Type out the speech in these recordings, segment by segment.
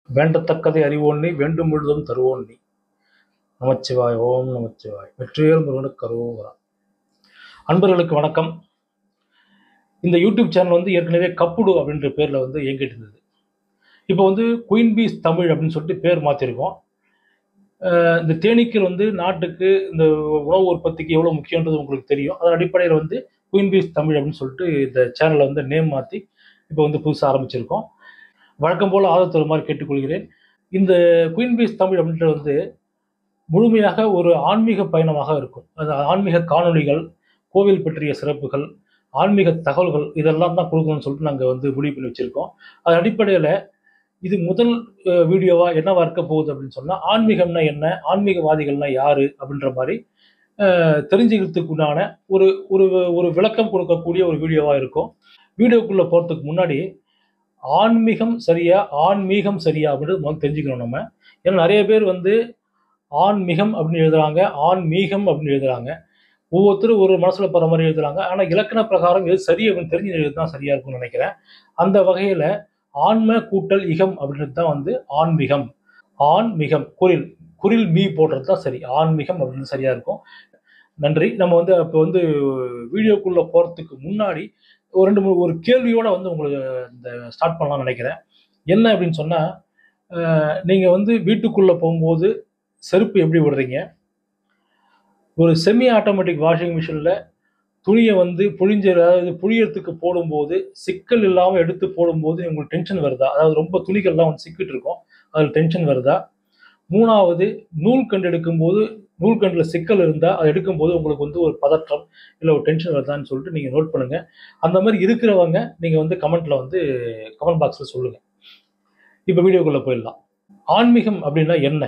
வேண்டத்தக்கதை அறிவோன் நீ வேண்டும் முழுதும் தருவோன் நீ நமச்சிவாய் ஓம் நமச்சிவாய் வெற்றிவேல் முருகனுக்கு கருவோரா அன்பர்களுக்கு வணக்கம் இந்த யூடியூப் சேனல் வந்து ஏற்கனவே கப்புடு அப்படின்ற பேரில் வந்து இயங்கிட்டு இருந்தது இப்போ வந்து குயின் பீஸ் தமிழ் அப்படின்னு சொல்லிட்டு பேர் மாற்றிருக்கோம் அஹ் இந்த தேனீக்கள் வந்து நாட்டுக்கு இந்த உணவு உற்பத்திக்கு எவ்வளோ முக்கியன்றது உங்களுக்கு தெரியும் அதன் அடிப்படையில் வந்து குயின் பீஸ் தமிழ் அப்படின்னு சொல்லிட்டு இந்த சேனலை வந்து நேம் மாற்றி இப்போ வந்து புதுசாக ஆரம்பிச்சிருக்கோம் வழக்கம் போல் ஆதரவு மாதிரி கேட்டுக்கொள்கிறேன் இந்த குயின் பீஸ் தமிழ் அப்படின்றது வந்து முழுமையாக ஒரு ஆன்மீக பயணமாக இருக்கும் அது ஆன்மீக காணொளிகள் கோவில் பற்றிய சிறப்புகள் ஆன்மீக தகவல்கள் இதெல்லாம் தான் கொடுக்கணும்னு சொல்லிட்டு நாங்கள் வந்து முடிவு பண்ணி வச்சுருக்கோம் அதன் அடிப்படையில் இது முதல் அஹ், வீடியோவா என்னவா இருக்க போகுது அப்படின்னு சொன்னால் ஆன்மீகம்னா என்ன ஆன்மீகவாதிகள்னா யாரு அப்படின்ற மாதிரி அஹ், தெரிஞ்சுக்கிறதுக்கு உண்டான ஒரு ஒரு ஒரு விளக்கம் கொடுக்கக்கூடிய ஒரு வீடியோவா இருக்கும் வீடியோக்குள்ளே போகிறதுக்கு முன்னாடி ஆன்மீகம் சரியா ஆன்மீகம் சரியா அப்படின்றது முதல்ல தெரிஞ்சுக்கணும் நம்ம ஏன்னா நிறைய பேர் வந்து ஆன்மீகம் அப்படின்னு எழுதுறாங்க ஆன்மீகம் அப்படின்னு எழுதுறாங்க ஒவ்வொருத்தரும் ஒரு மனசுல போற மாதிரி எழுதுறாங்க ஆனா இலக்கண பிரகாரம் எது சரி அப்படின்னு தெரிஞ்சு எழுதுதான் சரியா இருக்கும்னு நினைக்கிறேன் அந்த வகையில ஆன்ம கூட்டல் இகம் அப்படின்றது தான் வந்து ஆன்மீகம் ஆன்மீகம் குரில் குரில் மீ போடுறது தான் சரி ஆன்மீகம் அப்படின்னு சரியா இருக்கும் நன்றி நம்ம வந்து இப்போ வந்து வீடியோக்குள்ள போறதுக்கு முன்னாடி ஒரு ரெண்டு மூணு ஒரு கேள்வியோட வந்து உங்களுக்கு இந்த ஸ்டார்ட் பண்ணலாம்னு நினைக்கிறேன் என்ன அப்படின்னு சொன்னா அஹ், நீங்க வந்து வீட்டுக்குள்ள போகும்போது செருப்பு எப்படி விடுறீங்க ஒரு செமி ஆட்டோமேட்டிக் வாஷிங் மிஷினில் துணியை வந்து புழிஞ்ச அதாவது புழியறதுக்கு போடும்போது சிக்கல் இல்லாமல் எடுத்து போடும்போது உங்களுக்கு டென்ஷன் வருதா அதாவது ரொம்ப துணிகள்லாம் வந்து சிக்கிட்டு இருக்கும் அதில் டென்ஷன் வருதா மூணாவது நூல் கண்டு எடுக்கும்போது நூல் கண்டில் சிக்கல் இருந்தால் அதை எடுக்கும்போது உங்களுக்கு வந்து ஒரு பதற்றம் இல்லை ஒரு டென்ஷன் வருதான்னு சொல்லிட்டு நீங்கள் நோட் பண்ணுங்கள் அந்த மாதிரி இருக்கிறவங்க நீங்கள் வந்து கமெண்ட்டில் வந்து கமெண்ட் பாக்ஸில் சொல்லுங்கள் இப்போ வீடியோக்குள்ளே போயிடலாம் ஆன்மீகம் அப்படின்னா என்ன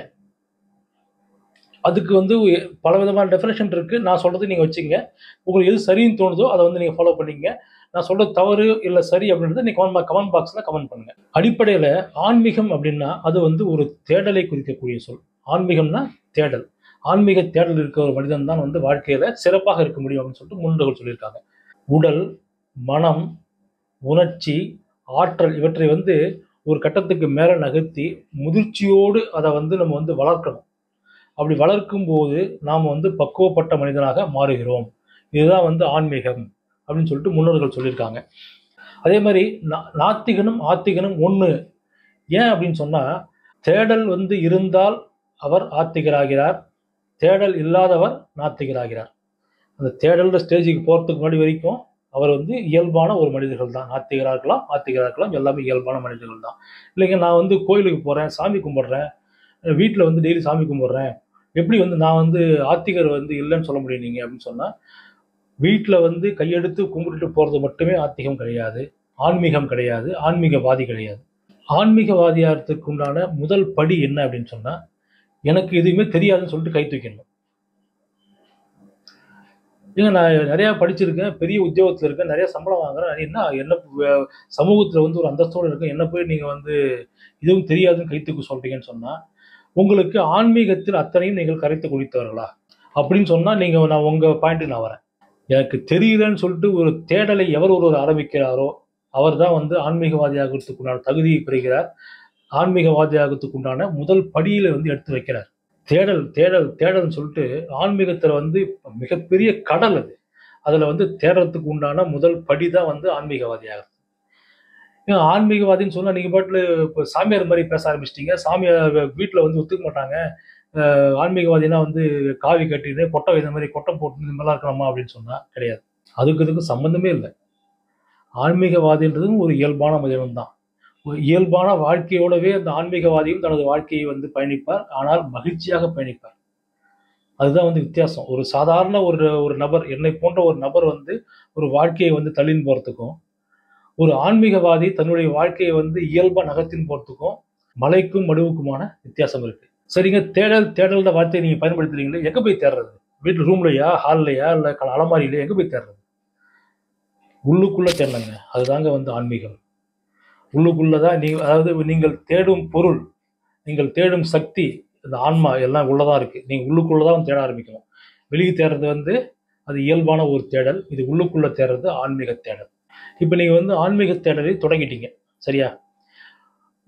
அதுக்கு வந்து பல விதமான டெஃபினேஷன் இருக்கு நான் சொல்றது நீங்க வச்சுங்க உங்களுக்கு எது சரின்னு தோணுதோ அதை வந்து நீங்க ஃபாலோ பண்ணிக்கங்க நான் சொல்றது தவறு இல்லை சரி அப்படின்றத நீங்க கமெண்ட் கமெண்ட் பாக்ஸ்ல கமெண்ட் பண்ணுங்க அடிப்படையில ஆன்மீகம் அப்படின்னா அது வந்து ஒரு தேடலை குறிக்கக்கூடிய சொல் ஆன்மீகம்னா தேடல் ஆன்மீக தேடல் இருக்கிற ஒரு மனிதன் தான் வந்து வாழ்க்கையில சிறப்பாக இருக்க முடியும் அப்படின்னு சொல்லிட்டு முன்னோர்கள் சொல்லியிருக்காங்க உடல் மனம் உணர்ச்சி ஆற்றல் இவற்றை வந்து ஒரு கட்டத்துக்கு மேல நகர்த்தி முதிர்ச்சியோடு அதை வந்து நம்ம வந்து வளர்க்கணும் அப்படி வளர்க்கும் போது நாம் வந்து பக்குவப்பட்ட மனிதனாக மாறுகிறோம் இதுதான் வந்து ஆன்மீகம் அப்படின்னு சொல்லிட்டு முன்னோர்கள் சொல்லியிருக்காங்க அதே மாதிரி நா- நாத்திகனும் ஆத்திகனும் ஒன்று ஏன் அப்படின்னு சொன்னால் தேடல் வந்து இருந்தால் அவர் ஆத்திகராகிறார் தேடல் இல்லாதவர் நாத்திகராகிறார் அந்த தேடல்ன்ற ஸ்டேஜுக்கு போகிறதுக்கு முன்னாடி வரைக்கும் அவர் வந்து இயல்பான ஒரு மனிதர்கள் தான் நாத்திகராக இருக்கலாம் ஆத்திகராக இருக்கலாம் எல்லாமே இயல்பான மனிதர்கள் தான் இல்லைங்க நான் வந்து கோயிலுக்கு போகிறேன் சாமி கும்பிட்றேன் வீட்டில் வந்து டெய்லி சாமி கும்பிட்றேன் எப்படி வந்து நான் வந்து ஆத்திகர் வந்து இல்லைன்னு சொல்ல முடியும் நீங்கள் அப்படின்னு சொன்னால் வீட்டில் வந்து கையெடுத்து கும்பிட்டுட்டு போகிறது மட்டுமே ஆத்திகம் கிடையாது ஆன்மீகம் கிடையாது ஆன்மீகவாதி கிடையாது ஆன்மீகவாதியாகிறதுக்கு உண்டான முதல் படி என்ன அப்படின்னு சொன்னால் எனக்கு எதுவுமே தெரியாதுன்னு சொல்லிட்டு கை தூக்கணும் ஏங்க நான் நிறையா படிச்சிருக்கேன் பெரிய உத்தியோகத்தில் இருக்கேன் நிறைய சம்பளம் வாங்குறேன் என்ன என்ன வே- சமூகத்தில் வந்து ஒரு அந்தஸ்தோடு இருக்கேன் என்ன போய் நீங்கள் வந்து இதுவும் தெரியாதுன்னு கை தூக்க சொல்றீங்கன்னு சொன்னால் உங்களுக்கு ஆன்மீகத்தில் அத்தனையும் நீங்கள் கரைத்து குடித்தவர்களா அப்படின்னு சொன்னால் நீங்கள் நான் உங்கள் பாயிண்ட்டுக்கு நான் வரேன் எனக்கு தெரியலன்னு சொல்லிட்டு ஒரு தேடலை எவர் ஒருவர் ஆரம்பிக்கிறாரோ அவர் தான் வந்து ஆன்மீகவாதியாகிறதுக்கு உண்டான தகுதியை பெறுகிறார் ஆன்மீகவாதியாகிறதுக்கு உண்டான முதல் படியில வந்து எடுத்து வைக்கிறார் தேடல் தேடல் தேடல்னு சொல்லிட்டு ஆன்மீகத்தில் வந்து மிகப்பெரிய கடல் அது அதில் வந்து தேடுறதுக்கு உண்டான முதல் படி தான் வந்து ஆன்மீகவாதியாகிறது ஏன் ஆன்மீகவாதின்னு சொன்னால் நீங்கள் பாட்டில் இப்போ சாமியார் மாதிரி பேச ஆரம்பிச்சிட்டீங்க சாமியார் வீட்டில் வந்து ஒத்துக்க மாட்டாங்க அஹ் ஆன்மீகவாதினா வந்து காவி கட்டிட்டு கொட்டை இந்த மாதிரி கொட்டை போட்டு இந்த மாதிரிலாம் இருக்கணுமா அப்படின்னு சொன்னால் கிடையாது அதுக்கு இதுக்கு சம்மந்தமே இல்லை ஆன்மீகவாதின்றதும் ஒரு இயல்பான மனிதன் தான் ஒரு இயல்பான வாழ்க்கையோடவே அந்த ஆன்மீகவாதியும் தனது வாழ்க்கையை வந்து பயணிப்பார் ஆனால் மகிழ்ச்சியாக பயணிப்பார் அதுதான் வந்து வித்தியாசம் ஒரு சாதாரண ஒரு ஒரு நபர் என்னை போன்ற ஒரு நபர் வந்து ஒரு வாழ்க்கையை வந்து தள்ளின்னு போகிறதுக்கும் ஒரு ஆன்மீகவாதி தன்னுடைய வாழ்க்கையை வந்து இயல்பா நகர்த்தின்னு போறதுக்கும் மலைக்கும் மடுவுக்குமான வித்தியாசம் இருக்கு சரிங்க தேடல் தேடல்ன்ற வார்த்தையை நீங்க பயன்படுத்துறீங்களே எங்க போய் தேடுறது வீட்டு ரூம்லயா ஹால்லையா இல்ல க- அலமாரியில எங்க போய் தேடுறது உள்ளுக்குள்ள தேடலங்க அதுதாங்க வந்து ஆன்மீகம் உள்ளுக்குள்ளதான் நீ அதாவது நீங்கள் தேடும் பொருள் நீங்கள் தேடும் சக்தி இந்த ஆன்மா எல்லாம் உள்ளதா இருக்கு நீங்க உள்ளுக்குள்ளதான் வந்து தேட ஆரம்பிக்கணும் வெளியே தேடுறது வந்து அது இயல்பான ஒரு தேடல் இது உள்ளுக்குள்ள தேடுறது ஆன்மீக தேடல் இப்போ நீங்கள் வந்து ஆன்மீக தேடலை தொடங்கிட்டீங்க சரியா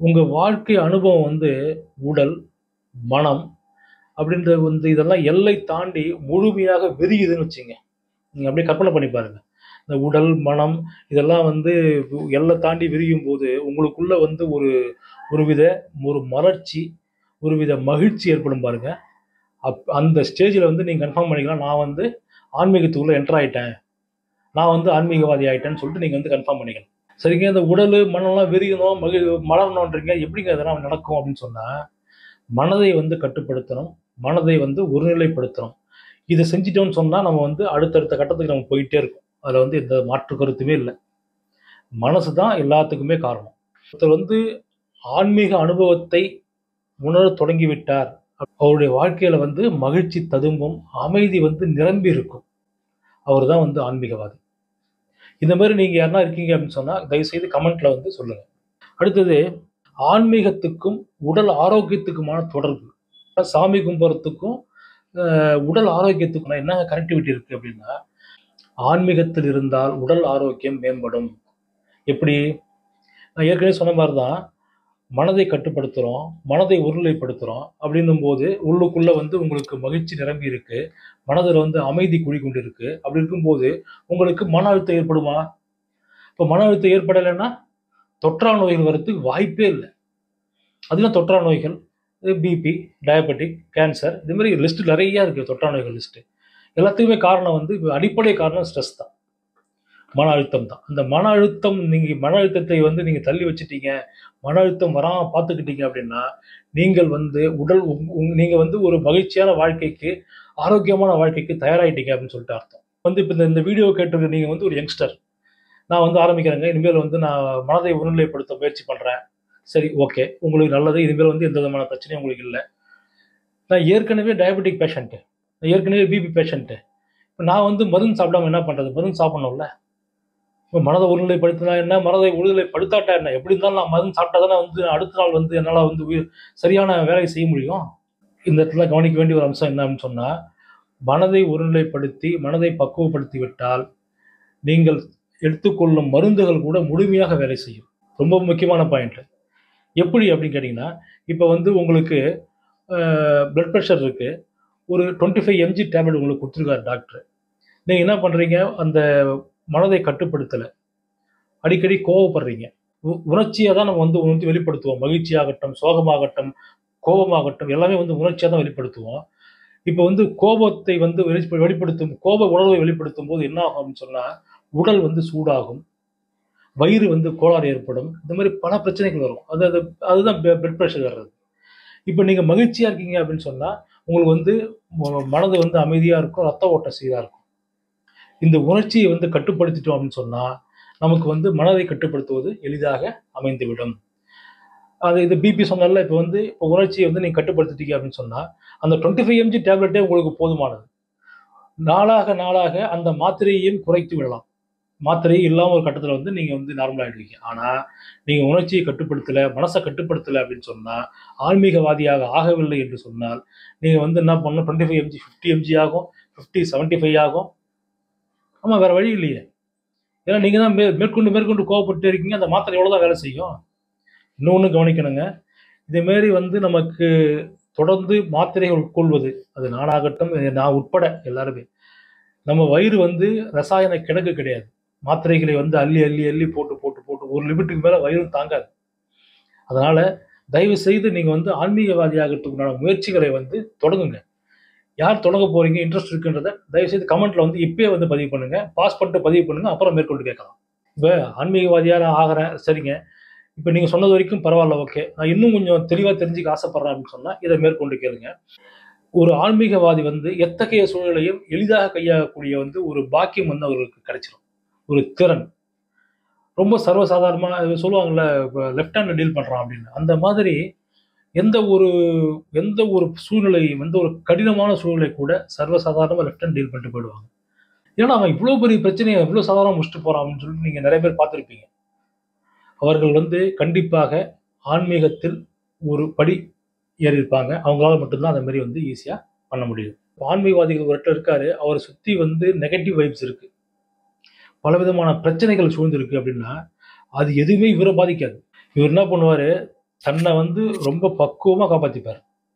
உங்கள் வாழ்க்கை அனுபவம் வந்து உடல் மனம் அப்படின்ற வந்து இதெல்லாம் எல்லை தாண்டி முழுமையாக விரியுதுன்னு வச்சுங்க நீங்கள் அப்படியே கற்பனை பண்ணி பாருங்க இந்த உடல் மனம் இதெல்லாம் வந்து எல்லை தாண்டி விரியும் போது உங்களுக்குள்ள வந்து ஒரு ஒரு வித ஒரு மலர்ச்சி ஒரு வித மகிழ்ச்சி ஏற்படும் பாருங்க அப் அந்த ஸ்டேஜில் வந்து நீங்கள் கன்ஃபார்ம் பண்ணிக்கலாம் நான் வந்து ஆன்மீகத்துக்குள்ளே என்டர் ஆயிட்டேன் நான் வந்து ஆன்மீகவாதி ஆயிட்டேன்னு சொல்லிட்டு நீங்கள் வந்து கன்ஃபார்ம் பண்ணிக்கலாம் சரிங்க இந்த உடல் மனம்லாம் விரியணும் மகி மலரணுன்றீங்க எப்படிங்க அதெல்லாம் நடக்கும் அப்படின்னு சொன்னால் மனதை வந்து கட்டுப்படுத்தணும் மனதை வந்து ஒருநிலைப்படுத்தணும் இதை செஞ்சிட்டோம்னு சொன்னால் நம்ம வந்து அடுத்தடுத்த கட்டத்துக்கு நம்ம போயிட்டே இருக்கோம் அதில் வந்து எந்த மாற்று கருத்துமே இல்லை மனசு தான் எல்லாத்துக்குமே காரணம் ஒருத்தர் வந்து ஆன்மீக அனுபவத்தை உணரத் தொடங்கிவிட்டார் அவருடைய வாழ்க்கையில வந்து மகிழ்ச்சி ததும்பும் அமைதி வந்து நிரம்பி இருக்கும் அவர் தான் வந்து ஆன்மீகவாதி இந்த மாதிரி நீங்க யாருன்னா இருக்கீங்க அப்படின்னு சொன்னா தயவுசெய்து கமெண்ட்ல வந்து சொல்லுங்க அடுத்தது ஆன்மீகத்துக்கும் உடல் ஆரோக்கியத்துக்குமான தொடர்பு சாமி கும்புறத்துக்கும் அஹ், உடல் ஆரோக்கியத்துக்கும் என்ன கனெக்டிவிட்டி இருக்கு அப்படின்னா ஆன்மீகத்தில் இருந்தால் உடல் ஆரோக்கியம் மேம்படும் எப்படி நான் ஏற்கனவே சொன்ன மாதிரி தான் மனதை கட்டுப்படுத்துகிறோம் மனதை ஒருநிலைப்படுத்துகிறோம் அப்படின்னும் போது உள்ளுக்குள்ள வந்து உங்களுக்கு மகிழ்ச்சி நிரம்பி இருக்கு மனதில் வந்து அமைதி குடிக்கொண்டு இருக்கு அப்படி இருக்கும்போது உங்களுக்கு மன அழுத்தம் ஏற்படுமா இப்போ மன அழுத்தம் ஏற்படலைன்னா தொற்றா நோய்கள் வரதுக்கு வாய்ப்பே இல்லை அதுதான் தொற்றா நோய்கள் பிபி டயபெட்டிக் கேன்சர் இது மாதிரி லிஸ்ட் நிறைய இருக்கு தொற்றா நோய்கள் லிஸ்ட் எல்லாத்துக்குமே காரணம் வந்து அடிப்படை காரணம் ஸ்ட்ரெஸ் தான் மன அழுத்தம் தான் அந்த மன அழுத்தம் நீங்கள் மன அழுத்தத்தை வந்து நீங்கள் தள்ளி வச்சிட்டீங்க மன அழுத்தம் வராமல் பார்த்துக்கிட்டீங்க அப்படின்னா நீங்கள் வந்து உடல் உங்- உங்- நீங்க வந்து ஒரு மகிழ்ச்சியான வாழ்க்கைக்கு ஆரோக்கியமான வாழ்க்கைக்கு தயாராயிட்டீங்க அப்படின்னு சொல்லிட்டு அர்த்தம் வந்து இப்போ இந்த இந்த வீடியோ கேட்டிருக்க நீங்க வந்து ஒரு யங்ஸ்டர் நான் வந்து ஆரம்பிக்கிறேங்க இனிமேல் வந்து நான் மனதை ஒருநிலைப்படுத்த முயற்சி பண்றேன் சரி ஓகே உங்களுக்கு நல்லது இனிமேல் வந்து எந்த விதமான பிரச்சனையும் உங்களுக்கு இல்லை நான் ஏற்கனவே டயபெட்டிக் பேஷண்ட்டு நான் ஏற்கனவே பிபி பேஷண்ட்டு இப்போ நான் வந்து மருந்து சாப்பிடாம என்ன பண்றது மருந்து சாப்பிடணும்ல இப்போ மனதை ஒருநிலைப்படுத்தினா என்ன மனதை ஒருநிலைப்படுத்தாட்டா என்ன எப்படி இருந்தாலும் நான் மருந்து சாப்பிட்டா தானே வந்து அடுத்த நாள் வந்து என்னால் வந்து உயிர் சரியான வேலையை செய்ய முடியும் இந்த இடத்துல கவனிக்க வேண்டிய ஒரு அம்சம் என்ன அப்படின்னு சொன்னால் மனதை ஒருநிலைப்படுத்தி மனதை பக்குவப்படுத்தி விட்டால் நீங்கள் எடுத்துக்கொள்ளும் மருந்துகள் கூட முழுமையாக வேலை செய்யும் ரொம்ப முக்கியமான பாயிண்ட் எப்படி அப்படின்னு கேட்டிங்கன்னா இப்போ வந்து உங்களுக்கு பிளட் ப்ரெஷர் இருக்குது ஒரு டுவெண்ட்டி ஃபைவ் எம்ஜி டேப்லெட் உங்களுக்கு கொடுத்துருக்காரு டாக்டர் நீங்கள் என்ன பண்ணுறீங்க அந்த மனதை கட்டுப்படுத்தலை அடிக்கடி கோவப்படுறீங்க உ- உணர்ச்சியை தான் நம்ம வந்து உணர்ச்சி வெளிப்படுத்துவோம் மகிழ்ச்சியாகட்டும் சோகமாகட்டும் கோபமாகட்டும் எல்லாமே வந்து உணர்ச்சியாக தான் வெளிப்படுத்துவோம் இப்போ வந்து கோபத்தை வந்து வெளிப்ப- வெளிப்படுத்தும் கோப உணர்வை வெளிப்படுத்தும் போது என்ன ஆகும் அப்படின்னு சொன்னால் உடல் வந்து சூடாகும் வயிறு வந்து கோளாறு ஏற்படும் இந்த மாதிரி பல பிரச்சனைகள் வரும் அது அது அதுதான் பிளட் ப்ரெஷர் வர்றது இப்போ நீங்கள் மகிழ்ச்சியாக இருக்கீங்க அப்படின்னு சொன்னால் உங்களுக்கு வந்து ம- மனது வந்து அமைதியாக இருக்கும் ரத்த ஓட்டம் சீராக இருக்கும் இந்த உணர்ச்சியை வந்து கட்டுப்படுத்திட்டோம் அப்படின்னு சொன்னால் நமக்கு வந்து மனதை கட்டுப்படுத்துவது எளிதாக அமைந்துவிடும் அது இது பிபி சொன்னால இப்போ வந்து இப்போ உணர்ச்சியை வந்து நீங்கள் கட்டுப்படுத்திட்டீங்க அப்படின்னு சொன்னால் அந்த டுவெண்ட்டி ஃபைவ் எம்ஜி டேப்லெட்டே உங்களுக்கு போதுமானது நாளாக நாளாக அந்த மாத்திரையையும் குறைத்து விடலாம் மாத்திரை இல்லாமல் ஒரு கட்டத்தில் வந்து நீங்கள் வந்து நார்மல் ஆகிடுவீங்க ஆனால் நீங்கள் உணர்ச்சியை கட்டுப்படுத்தலை மனசை கட்டுப்படுத்தலை அப்படின்னு சொன்னால் ஆன்மீகவாதியாக ஆகவில்லை என்று சொன்னால் நீங்கள் வந்து என்ன பண்ணணும் twenty five mg fifty mg ஆகும் ஃபிஃப்டி செவன்ட்டி ஃபைவ் ஆகும் ஆமாம் வேறு வழி இல்லையே ஏன்னா நீங்கள் தான் மே மேற்கொண்டு மேற்கொண்டு கோவப்பட்டு இருக்கீங்க அந்த மாத்திரை எவ்வளோ தான் வேலை செய்யும் இன்னொன்று கவனிக்கணுங்க இதேமாரி வந்து நமக்கு தொடர்ந்து மாத்திரைகள் உட்கொள்வது அது நானாகட்டும் நான் உட்பட எல்லாருமே நம்ம வயிறு வந்து ரசாயன கிடங்கு கிடையாது மாத்திரைகளை வந்து அள்ளி அள்ளி அள்ளி போட்டு போட்டு போட்டு ஒரு லிமிட்டுக்கு மேலே வயிறு தாங்காது அதனால தயவு செய்து நீங்கள் வந்து ஆன்மீகவாதியாகிறதுக்குண்டான முயற்சிகளை வந்து தொடங்குங்க யார் தொடங்க போறீங்க இன்ட்ரெஸ்ட் இருக்குன்றத தயவு செய்து கமெண்ட்ல வந்து இப்பயே வந்து பதிவு பண்ணுங்க பாஸ் பண்ணிட்டு பதிவு பண்ணுங்க அப்புறம் மேற்கொண்டு கேட்கலாம் இப்போ ஆன்மீகவாதியாக நான் ஆகிறேன் சரிங்க இப்போ நீங்கள் சொன்னது வரைக்கும் பரவாயில்ல ஓகே நான் இன்னும் கொஞ்சம் தெளிவாக தெரிஞ்சுக்க ஆசைப்படுறேன் அப்படின்னு சொன்னால் இதை மேற்கொண்டு கேளுங்க ஒரு ஆன்மீகவாதி வந்து எத்தகைய சூழலையும் எளிதாக கையாளக்கூடிய வந்து ஒரு பாக்கியம் வந்து அவர்களுக்கு கிடைச்சிரும் ஒரு திறன் ரொம்ப சர்வசாதாரணமாக சொல்லுவாங்கல்ல இப்போ லெஃப்ட் ஹேண்ட் டீல் பண்ணுறான் அப்படின்னு அந்த மாதிரி எந்த ஒரு எந்த ஒரு சூழ்நிலையும் எந்த ஒரு கடினமான சூழ்நிலை கூட சர்வசாதாரணமாக லெஃப்ட் ஹேண்ட் டீல் பண்ணிட்டு போயிடுவாங்க ஏன்னா அவன் இவ்வளோ பெரிய பிரச்சனையை இவ்வளோ சாதாரணமாக முடிச்சுட்டு போகிறான் அப்படின்னு சொல்லிட்டு நீங்கள் நிறைய பேர் பார்த்துருப்பீங்க அவர்கள் வந்து கண்டிப்பாக ஆன்மீகத்தில் ஒரு படி ஏறி இருப்பாங்க அவங்களால மட்டும்தான் அந்த மாதிரி வந்து ஈஸியாக பண்ண முடியும் இப்ப ஆன்மீகவாதிகள் ஒரு இடத்துல இருக்காரு அவரை சுற்றி வந்து நெகட்டிவ் வைப்ஸ் இருக்கு பலவிதமான பிரச்சனைகள் சூழ்ந்திருக்கு அப்படின்னா அது எதுவுமே இவரை பாதிக்காது இவர் என்ன பண்ணுவார் தன்னை வந்து ரொம்ப பக்குவமாக காப்பாற்றிப்பார்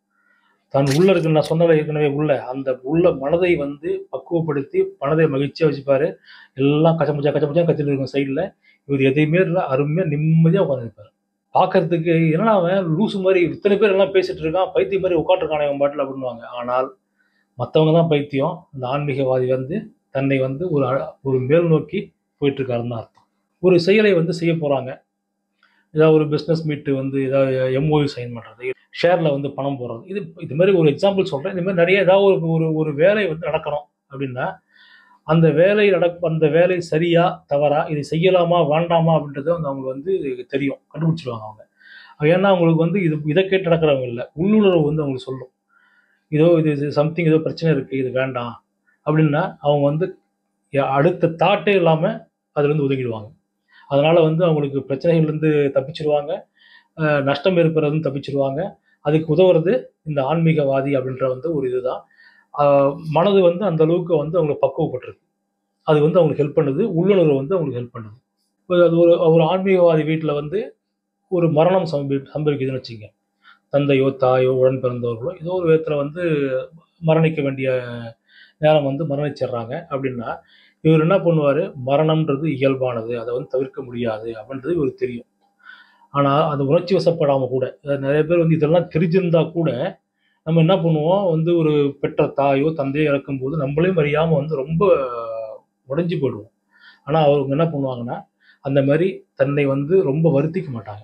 தன் உள்ள இருக்க நான் சொன்னதை ஏற்கனவே உள்ள அந்த உள்ள மனதை வந்து பக்குவப்படுத்தி மனதை மகிழ்ச்சியாக வச்சுப்பாரு எல்லாம் கச்சமுச்சா கச்சமுச்சா கத்திட்டு இருக்கும் சைடில் இவர் எதையுமே இல்லை அருமையாக நிம்மதியாக உட்காந்துருப்பார் பார்க்கறதுக்கு என்னடா அவன் லூசு மாதிரி இத்தனை பேர் எல்லாம் பேசிட்டு இருக்கான் பைத்தியம் மாதிரி உட்காந்துருக்கானே அவன் பாட்டில் அப்படின்வாங்க ஆனால் மற்றவங்க தான் பைத்தியம் இந்த ஆன்மீகவாதி வந்து தன்னை வந்து ஒரு அழ- ஒரு மேல் நோக்கி போயிட்டு இருக்காருன்னு தான் அர்த்தம் ஒரு செயலை வந்து செய்ய போகிறாங்க ஏதாவது ஒரு பிஸ்னஸ் மீட்டு வந்து ஏதாவது எம்ஓயு சைன் பண்ணுறது ஷேரில் வந்து பணம் போடுறது இது இது மாதிரி ஒரு எக்ஸாம்பிள் சொல்கிறேன் இந்த மாதிரி நிறைய ஏதாவது ஒரு ஒரு ஒரு வேலை வந்து நடக்கணும் அப்படின்னா அந்த வேலை நடக் அந்த வேலை சரியா தவறா இது செய்யலாமா வேண்டாமா அப்படின்றது வந்து அவங்களுக்கு வந்து தெரியும் கண்டுபிடிச்சிருவாங்க அவங்க ஏன்னா அவங்களுக்கு வந்து இது இதை கேட்டு நடக்கிறவங்க இல்லை உள்ளுணர்வு வந்து அவங்களுக்கு சொல்லும் இதோ இது சம்திங் ஏதோ பிரச்சனை இருக்குது இது வேண்டாம் அப்படின்னா அவங்க வந்து ய- அடுத்த தாட்டே இல்லாமல் அதுலேருந்து ஒதுங்கிடுவாங்க அதனால் வந்து அவங்களுக்கு பிரச்சனைகள்லேருந்து தப்பிச்சிருவாங்க அஹ் நஷ்டம் ஏற்படுறதுன்னு தப்பிச்சிருவாங்க அதுக்கு உதவுறது இந்த ஆன்மீகவாதி அப்படின்ற வந்து ஒரு இதுதான் ஆஹ் மனது வந்து அந்த அளவுக்கு வந்து அவங்களுக்கு பக்குவப்பட்டிருக்கு அது வந்து அவங்களுக்கு ஹெல்ப் பண்ணுது உள்ளுணர்வு வந்து அவங்களுக்கு ஹெல்ப் பண்ணுது இப்போ அது ஒரு ஒரு ஆன்மீகவாதி வீட்டில் வந்து ஒரு மரணம் சம்பி சம்பவிக்குதுன்னு வச்சுங்க தந்தையோ தாயோ உடன் பிறந்தவர்களோ ஏதோ ஒரு விதத்தில் வந்து மரணிக்க வேண்டிய நேரம் வந்து மரணிச்சிடுறாங்க அப்படின்னா இவர் என்ன பண்ணுவார் மரணம்ன்றது இயல்பானது அதை வந்து தவிர்க்க முடியாது அப்படின்றது இவருக்கு தெரியும் ஆனால் அது உணர்ச்சி வசப்படாமல் கூட அதாவது நிறைய பேர் வந்து இதெல்லாம் தெரிஞ்சிருந்தா கூட நம்ம என்ன பண்ணுவோம் வந்து ஒரு பெற்ற தாயோ தந்தையோ இறக்கும்போது நம்மளையும் அறியாமல் வந்து ரொம்ப உடைஞ்சு போயிடுவோம் ஆனால் அவங்க என்ன பண்ணுவாங்கன்னா அந்த மாதிரி தன்னை வந்து ரொம்ப வருத்திக்க மாட்டாங்க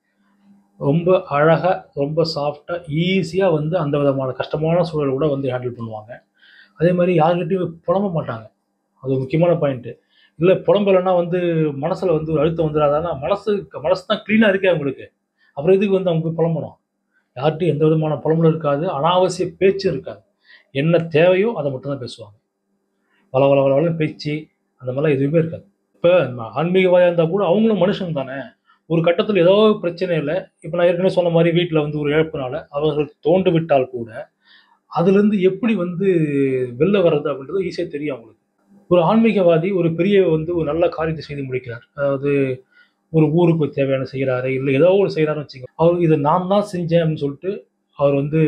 ரொம்ப அழகாக ரொம்ப சாஃப்டாக ஈஸியாக வந்து அந்த விதமான கஷ்டமான சூழலை கூட வந்து ஹேண்டில் பண்ணுவாங்க அதே மாதிரி யார்கிட்டயும் புலம்ப மாட்டாங்க அது ஒரு முக்கியமான பாயிண்ட்டு இல்லை புலம்பலைன்னா வந்து மனசில் வந்து ஒரு அழுத்தம் வந்துடாதானா மனசு மனசு தான் க்ளீனாக இருக்கே அவங்களுக்கு அப்புறம் இதுக்கு வந்து அவங்க போய் புலம்பணும் யார்கிட்டையும் எந்த விதமான புலம்பலும் இருக்காது அனாவசிய பேச்சும் இருக்காது என்ன தேவையோ அதை மட்டும் தான் பேசுவாங்க வள வள வள பேச்சு அந்த மாதிரிலாம் எதுவுமே இருக்காது இப்போ ஆன்மீகவாதியாக இருந்தால் கூட அவங்களும் மனுஷன் தானே ஒரு கட்டத்தில் ஏதோ ஒரு பிரச்சனை இல்லை இப்போ நான் ஏற்கனவே சொன்ன மாதிரி வீட்டில் வந்து ஒரு இழப்புனால அவர்கள் தோண்டு விட்டால் கூட அதுலேருந்து எப்படி வந்து வெளில வர்றது அப்படின்றது ஈஸியாக தெரியும் அவங்களுக்கு ஒரு ஆன்மீகவாதி ஒரு பெரிய வந்து ஒரு நல்ல காரியத்தை செய்து முடிக்கிறார் அதாவது ஒரு ஊருக்கு தேவையான செய்கிறாரு இல்லை ஏதோ ஒரு செய்கிறாருன்னு வச்சுக்கோங்க அவர் இதை நான் தான் செஞ்சேன் அப்படின்னு சொல்லிட்டு அவர் வந்து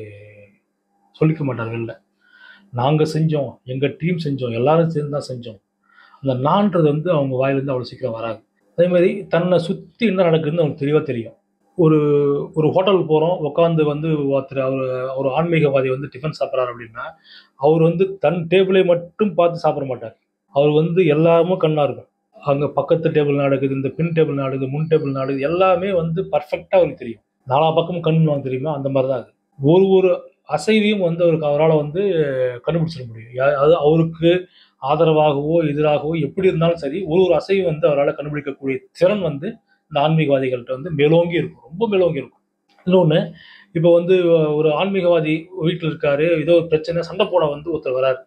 சொல்லிக்க மாட்டார் வெளில நாங்கள் செஞ்சோம் எங்கள் டீம் செஞ்சோம் எல்லாரும் சேர்ந்து தான் செஞ்சோம் அந்த நான்றது வந்து அவங்க வாயிலிருந்து அவ்வளோ சீக்கிரம் வராது அதே மாதிரி தன்னை சுற்றி என்ன நடக்குதுன்னு அவங்களுக்கு தெளிவாக தெரியும் ஒரு ஒரு ஹோட்டலுக்கு போகிறோம் உட்காந்து வந்து ஒருத்தர் அவர் ஒரு ஆன்மீகவாதி வந்து டிஃபன் சாப்பிட்றாரு அப்படின்னா அவர் வந்து தன் டேபிளை மட்டும் பார்த்து சாப்பிட மாட்டார் அவர் வந்து எல்லாமே கண்ணாக இருக்கும் அங்கே பக்கத்து டேபிள் நடக்குது இந்த பின் டேபிள் நடக்குது முன் டேபிள் நடக்குது எல்லாமே வந்து பர்ஃபெக்டாக அவருக்கு தெரியும் நாலா பக்கமும் கண்ணு வாங்க தெரியுமா அந்த மாதிரி தான் அது ஒரு ஒரு அசைவையும் வந்து அவருக்கு அவரால் வந்து கண்டுபிடிச்சிட முடியும் யா- அது அவருக்கு ஆதரவாகவோ எதிராகவோ எப்படி இருந்தாலும் சரி ஒரு ஒரு அசைவும் வந்து அவரால் கண்டுபிடிக்கக்கூடிய திறன் வந்து இந்த ஆன்மீகவாதிகள்கிட்ட வந்து மேலோங்கி இருக்கும் ரொம்ப மேலோங்கி இருக்கும் இன்னொன்று இப்போ வந்து ஒரு ஆன்மீகவாதி வீட்டில் இருக்காரு ஏதோ ஒரு பிரச்சனை சண்டை போட வந்து ஒருத்தர் வராரு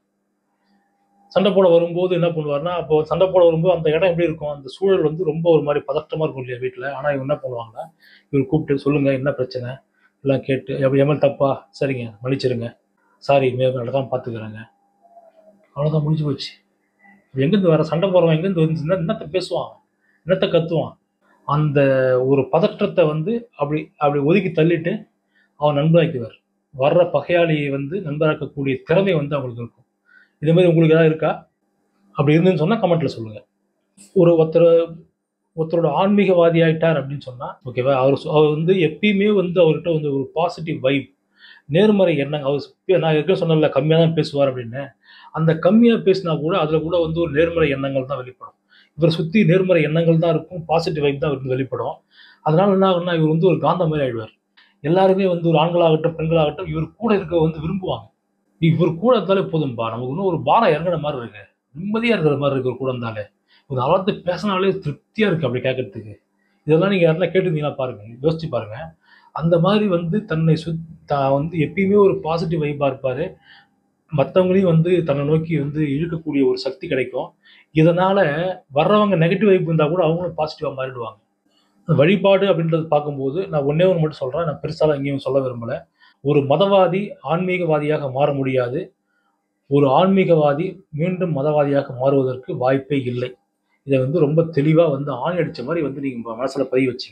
சண்டை போட வரும்போது என்ன பண்ணுவாருன்னா அப்போ சண்டை போட வரும்போது அந்த இடம் எப்படி இருக்கும் அந்த சூழல் வந்து ரொம்ப ஒரு மாதிரி பதட்டமாக இருக்கும் இல்லையா வீட்டில் ஆனால் இவங்க என்ன பண்ணுவாங்கன்னா இவர் கூப்பிட்டு சொல்லுங்க என்ன பிரச்சனை எல்லாம் கேட்டு எப்படி எம்எல் தப்பா சரிங்க மன்னிச்சிருங்க சாரி இனிமேல் நடக்காம பார்த்துக்கிறேங்க அவ்வளோதான் முடிஞ்சு போச்சு எங்கேருந்து வர சண்டை போடுறவன் எங்கேருந்து வந்து என்னத்தை பேசுவான் என்னத்தை கத்துவான் அந்த ஒரு பதற்றத்தை வந்து அப்படி அப்படி ஒதுக்கி தள்ளிட்டு அவன் நண்பராக்குவார் வர்ற பகையாளியை வந்து நண்பராக்கக்கூடிய திறமை வந்து அவங்களுக்கு இருக்கும் இதே மாதிரி உங்களுக்கு ஏதாவது இருக்கா அப்படி இருந்துன்னு சொன்னால் கமெண்ட்டில் சொல்லுங்கள் ஒரு ஒருத்தர் ஒருத்தரோட ஆன்மீகவாதி ஆயிட்டார் அப்படின்னு சொன்னால் ஓகேவா அவர் சொ- அவர் வந்து எப்பயுமே வந்து அவர்கிட்ட வந்து ஒரு பாசிட்டிவ் வைப் நேர்மறை எண்ணம் அவர் இப்ப நான் ஏற்கனவே சொன்னல கம்மியாக தான் பேசுவார் அப்படின்னு அந்த கம்மியாக பேசினா கூட அதில் கூட வந்து ஒரு நேர்மறை எண்ணங்கள் தான் வெளிப்படும் இவரை சுற்றி நேர்மறை எண்ணங்கள் தான் இருக்கும் பாசிட்டிவ் வைப் தான் அவருக்கு வெளிப்படும் அதனால என்ன ஆகும்னா இவர் வந்து ஒரு காந்த மாதிரி ஆயிடுவார் எல்லாருமே வந்து ஒரு ஆண்களாகட்டும் பெண்களாகட்டும் இவர் கூட இருக்க வந்து விரும்புவாங்க இவர் கூட இருந்தாலே போதும்பா நமக்கு இன்னும் ஒரு பாரம் இறங்குற மாதிரி இருக்கு நிம்மதியாக இருக்கிற மாதிரி இருக்கு இவர் கூட இருந்தாலே ஒரு அளத்து பேசினாலே திருப்தியாக இருக்கு அப்படி கேட்கறதுக்கு இதெல்லாம் நீங்கள் யாரெல்லாம் கேட்டிருந்தீங்கன்னா பாருங்க யோசிச்சு பாருங்க அந்த மாதிரி வந்து தன்னை சுத் தான் வந்து எப்பயுமே ஒரு பாசிட்டிவ் வைப்பாக இருப்பார் மற்றவங்களையும் வந்து தன்னை நோக்கி வந்து இழுக்கக்கூடிய ஒரு சக்தி கிடைக்கும் இதனால வர்றவங்க நெகட்டிவ் வைப் இருந்தால் கூட அவங்களும் பாசிட்டிவாக மாறிடுவாங்க வழிபாடு அப்படின்றது பார்க்கும்போது நான் ஒன்றே ஒன்று மட்டும் சொல்கிறேன் நான் பெருசாலாம் எங்கேயும் சொல்ல விரும்பலை ஒரு மதவாதி ஆன்மீகவாதியாக மாற முடியாது ஒரு ஆன்மீகவாதி மீண்டும் மதவாதியாக மாறுவதற்கு வாய்ப்பே இல்லை இதை வந்து ரொம்ப தெளிவாக வந்து ஆணி அடித்த மாதிரி வந்து நீங்கள் மனசில் பதிய வச்சிங்க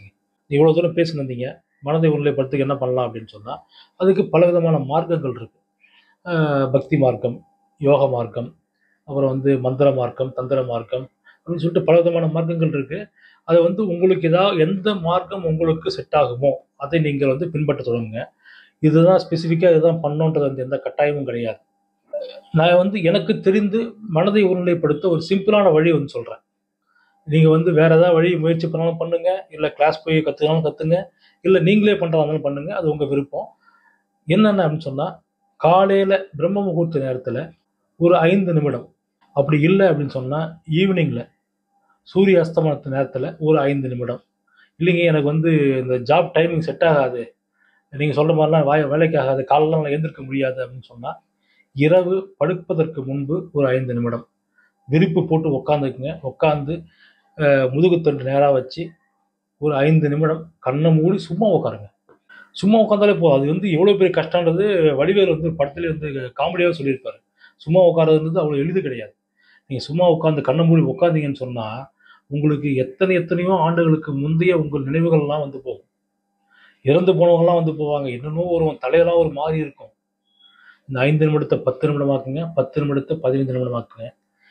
இவ்வளோ தூரம் பேசினிருந்தீங்க மனதை ஒருநிலைப்படுத்துக்கு என்ன பண்ணலாம் அப்படின்னு சொன்னால் அதுக்கு பலவிதமான மார்க்கங்கள் இருக்குது பக்தி மார்க்கம் யோக மார்க்கம் அப்புறம் வந்து மந்திர மார்க்கம் தந்திர மார்க்கம் அப்படின்னு சொல்லிட்டு பலவிதமான மார்க்கங்கள் இருக்குது அதை வந்து உங்களுக்கு ஏதாவது எந்த மார்க்கம் உங்களுக்கு செட் ஆகுமோ அதை நீங்கள் வந்து பின்பற்ற தொடங்குங்க இதுதான் ஸ்பெசிஃபிக்காக இதுதான் பண்ணோன்றது வந்து எந்த கட்டாயமும் கிடையாது நான் வந்து எனக்கு தெரிந்து மனதை ஒருநிலைப்படுத்த ஒரு சிம்பிளான வழி வந்து சொல்கிறேன் நீங்கள் வந்து வேறு ஏதாவது வழி முயற்சி பண்ணாலும் பண்ணுங்கள் இல்லை கிளாஸ் போய் கற்றுனாலும் கற்றுங்க இல்லை நீங்களே பண்ணுறதா இருந்தாலும் பண்ணுங்கள் அது உங்கள் விருப்பம் என்னென்ன அப்படின்னு சொன்னால் காலையில் பிரம்ம முகூர்த்த நேரத்தில் ஒரு ஐந்து நிமிடம் அப்படி இல்லை அப்படின்னு சொன்னால் ஈவினிங்கில் சூரிய அஸ்தமனத்து நேரத்தில் ஒரு ஐந்து நிமிடம் இல்லைங்க எனக்கு வந்து இந்த ஜாப் டைமிங் செட் ஆகாது நீங்கள் சொல்கிற மாதிரிலாம் வாய வேலைக்கு ஆகாது காலைலாம் நான் எழுந்திருக்க முடியாது அப்படின்னு சொன்னால் இரவு படுப்பதற்கு முன்பு ஒரு ஐந்து நிமிடம் விரிப்பு போட்டு உட்காந்துக்குங்க உட்காந்து முதுகுத்தண்டு நேராக வச்சு ஒரு ஐந்து நிமிடம் கண்ணை மூடி சும்மா உட்காருங்க சும்மா உட்காந்தாலே போதும் அது வந்து எவ்வளோ பெரிய கஷ்டன்றது வடிவேல் வந்து படத்துலேயே வந்து காமெடியாக சொல்லியிருப்பாரு சும்மா உட்காரதுன்றது அவ்வளோ எளிது கிடையாது நீங்கள் சும்மா உட்காந்து கண்ணை மூடி உட்காந்தீங்கன்னு சொன்னால் உங்களுக்கு எத்தனை எத்தனையோ ஆண்டுகளுக்கு முந்தைய உங்கள் நினைவுகள்லாம் வந்து போகும் இறந்து போனவங்கலாம் வந்து போவாங்க என்னென்னோ ஒரு தலையெல்லாம் ஒரு மாதிரி இருக்கும் இந்த ஐந்து நிமிடத்தை பத்து நிமிடமாக்குங்க பத்து நிமிடத்தை பதினைந்து நிமிடமாக்குங்க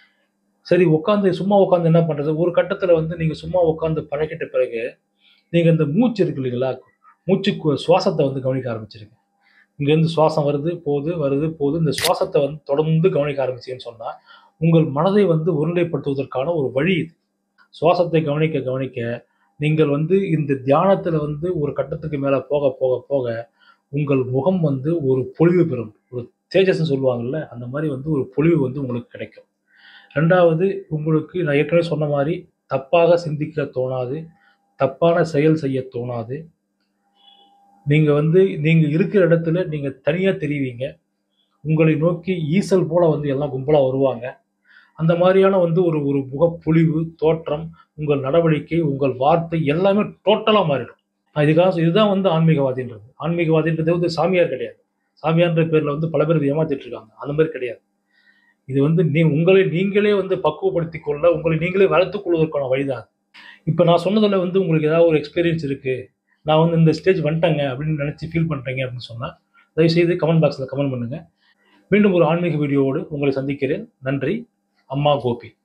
சரி உட்காந்து சும்மா உட்காந்து என்ன பண்ணுறது ஒரு கட்டத்தில் வந்து நீங்கள் சும்மா உட்காந்து பழகிட்ட பிறகு நீங்கள் இந்த மூச்சு இருக்கு இல்லைங்களா மூச்சு சுவாசத்தை வந்து கவனிக்க ஆரம்பிச்சிருங்க இங்கேருந்து சுவாசம் வருது போகுது வருது போகுது இந்த சுவாசத்தை வந்து தொடர்ந்து கவனிக்க ஆரம்பிச்சிங்கன்னு சொன்னால் உங்கள் மனதை வந்து ஒருநிலைப்படுத்துவதற்கான ஒரு வழி இது சுவாசத்தை கவனிக்க கவனிக்க நீங்கள் வந்து இந்த தியானத்தில் வந்து ஒரு கட்டத்துக்கு மேலே போக போக போக உங்கள் முகம் வந்து ஒரு பொலிவு பெறும் ஒரு தேஜஸ்ன்னு சொல்லுவாங்கல்ல அந்த மாதிரி வந்து ஒரு பொலிவு வந்து உங்களுக்கு கிடைக்கும் ரெண்டாவது உங்களுக்கு நான் ஏற்கனவே சொன்ன மாதிரி தப்பாக சிந்திக்க தோணாது தப்பான செயல் செய்ய தோணாது நீங்கள் வந்து நீங்கள் இருக்கிற இடத்துல நீங்கள் தனியாக தெரிவிங்க உங்களை நோக்கி ஈசல் போல் வந்து எல்லாம் கும்பலாக வருவாங்க அந்த மாதிரியான வந்து ஒரு ஒரு முகப்பொழிவு தோற்றம் உங்கள் நடவடிக்கை உங்கள் வார்த்தை எல்லாமே டோட்டலாக மாறிடும் இதுக்காக இதுதான் வந்து ஆன்மீகவாதின்றது ஆன்மீகவாதின்றது வந்து சாமியார் கிடையாது சாமியார்ன்ற பேரில் வந்து பல பேர் ஏமாத்திட்டு இருக்காங்க அந்த மாதிரி கிடையாது இது வந்து நீ உங்களை நீங்களே வந்து பக்குவப்படுத்தி கொள்ள உங்களை நீங்களே வளர்த்துக் கொள்வதற்கான வழிதான் இப்போ நான் சொன்னதில் வந்து உங்களுக்கு ஏதாவது ஒரு எக்ஸ்பீரியன்ஸ் இருக்குது நான் வந்து இந்த ஸ்டேஜ் வந்துட்டேங்க அப்படின்னு நினச்சி ஃபீல் பண்ணுறீங்க அப்படின்னு சொன்னால் தயவுசெய்து கமெண்ட் பாக்ஸில் கமெண்ட் பண்ணுங்கள் மீண்டும் ஒரு ஆன்மீக வீடியோவோடு உங்களை சந்திக்கிறேன் நன்றி அம்மா கோபி